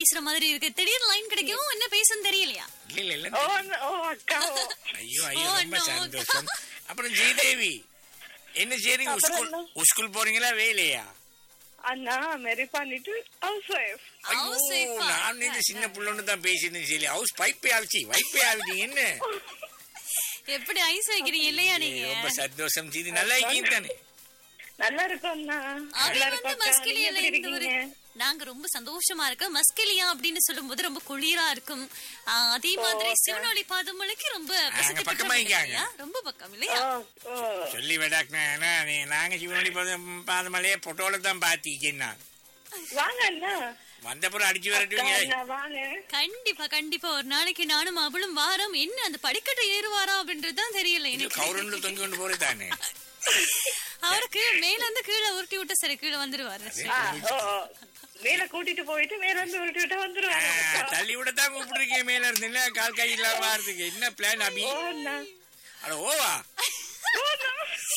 பேசுற மாதிரி இருக்கு திடீர்னு லைன் கிடைக்கும் என்ன பேசுன்னு தெரியலையா இல்ல இல்ல ஓ இல்ல அண்ணா, ஓ அக்கா ஓ. ஐயோ ஐயோ ஓ, ரொம்ப no, சந்தோஷம் அப்புறம் ஜெயதேவி என்ன செய்றீங்க அப்புறம் ஸ்கூல் என்ன? ஸ்கூல் போறீங்களா வேலையா அண்ணா மேரி பண்ணிட்டு ஹவுஸ் ஒய்ஃப் ஐயோ House wife ஆ? நான் இந்த சின்ன புள்ளன்னு தான் பேசினேன் சரி ஹவுஸ் பைப்பே ஆச்சு வைப்பே ஆவிட்டீங்க என்ன எப்படி ஐஸ் வைக்கிறீங்க இல்லையா நீங்க ரொம்ப சந்தோஷம் சரி நல்லா இருக்கீங்க தானே நல்லா இருக்கும் அண்ணா அது நல்லா வந்து இருக்கும் அக்கா. நீங்க மஸ்கிலியால எப்படி இருந்து ஒரு இருக்கீங்க நாங்க ரொம்ப சந்தோஷமா இருக்கோம் மஸ்கிலியா அப்படின்னு சொல்லும்போது ரொம்ப குளிரா இருக்கும் ஆ, அதே மாதிரி சிவனொளி பாதமலைக்கு ரொம்ப பிரசித்தி பெற்ற பக்கமா ஒரு இருக்காங்க. இல்லையா? ரொம்ப பக்கம் இல்லையா ஓ ஓ சொல்லி விடாக்குனா நாங்க சிவனடி பாத மலையே பொட்டோல தான் பாத்திக்கேன்னா வாங்க அண்ணா வந்தப்புறம் அடிச்சு அக்கா, வரட்டுவீங்க அண்ணா, வாங்க கண்டிப்பா கண்டிப்பா ஒரு நாளைக்கு நானும் அவளும் வாரம் என்ன அந்த படிக்கட்டை ஏறுவாரா அப்படின்றது தான் தெரியல இது எனக்கு கவுரண்டு தொங்கி கொண்டு போறது தானே அவருக்கு மேல இருந்து கீழே உருட்டி விட்டு சரி கீழே வந்துருவாரு ஆ, ஓ ஓ. மேல கூட்டிட்டு போயிட்டு மேல வந்து உருட்டி விட்டு வந்துருவாங்க அக்கா. தள்ளி விட தான் கூப்பிட்டுருக்கீங்க மேல இருந்து இல்ல கால் கை இல்லாம வாரதுக்கு என்ன பிளான் அபி ஓ அண்ணா அட ஓவா ஓ, அண்ணா.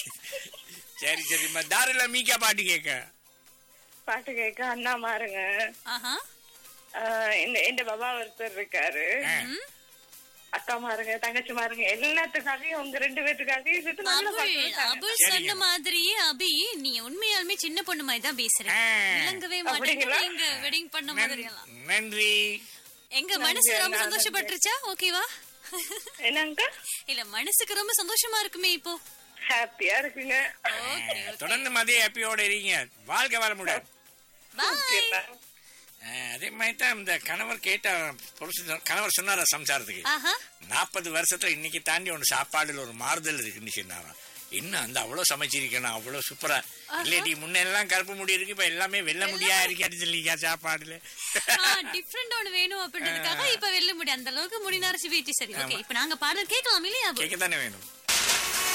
சரி சரி தாரில மீக்கா பாட்டு கேட்க பாட்டு கேட்க அண்ணா மாறுங்க ஆஹா ஆ, இந்த எந்த பாபா ஒருத்தர் இருக்காரு அக்கா மாருங்க தங்கச்சி மாருங்க எல்லாத்துக்காகவும் உங்க ரெண்டு பேத்துக்காகவும் இது நல்ல அபுல் பாட்டு அபுல் சரிங்க. சொன்ன மாதிரியே அபி நீ உண்மையாலுமே சின்ன பொண்ணு மாதிரி தான் பேசுற ஆ. விளங்கவே மாட்டேங்குது அப்படிங்களா? எங்க வெட்டிங் பண்ண மாதிரி எல்லாம் நன்றி எங்க மனசு ரொம்ப நன்றி, சந்தோஷப்பட்டுருச்சா ஓகேவா என்னங்க இல்ல மனசுக்கு ரொம்ப சந்தோஷமா இருக்குமே இப்போ ஹாப்பியா இருக்குங்க தொடர்ந்து மதிய ஹாப்பியோட இருக்கீங்க வாழ்க்கை வர முடியாது பாய் அதே மாதிரி தான் இந்த கணவர் கேட்ட புருஷன் கணவர் சொன்னாரா சம்சாரத்துக்கு ஆஹா நாற்பது வருஷத்துல இன்னைக்கு தாண்டி ஒன்று சாப்பாடுல ஒரு மாறுதல் இருக்குன்னு சொன்னாராம் என்ன அந்த அவ்வளவு சமைச்சிருக்கணும் அவ்வளவு சூப்பரா இல்லாட்டி முன்னெல்லாம் கருப்பு முடி இருக்கு இப்ப எல்லாமே வெள்ள முடியா இருக்கு சொல்லிக்கா சாப்பாடுல டிஃப்ரெண்ட் ஒண்ணு வேணும் அப்படின்றதுக்காக இப்ப வெல்ல முடியும் அந்த அளவுக்கு முடி நரைச்சு போயிடுச்சு சரி ஓகே இப்ப நாங்க பாடல் கேட்கலாம் இல்லையா அபு? கேட்க தானே வேணும்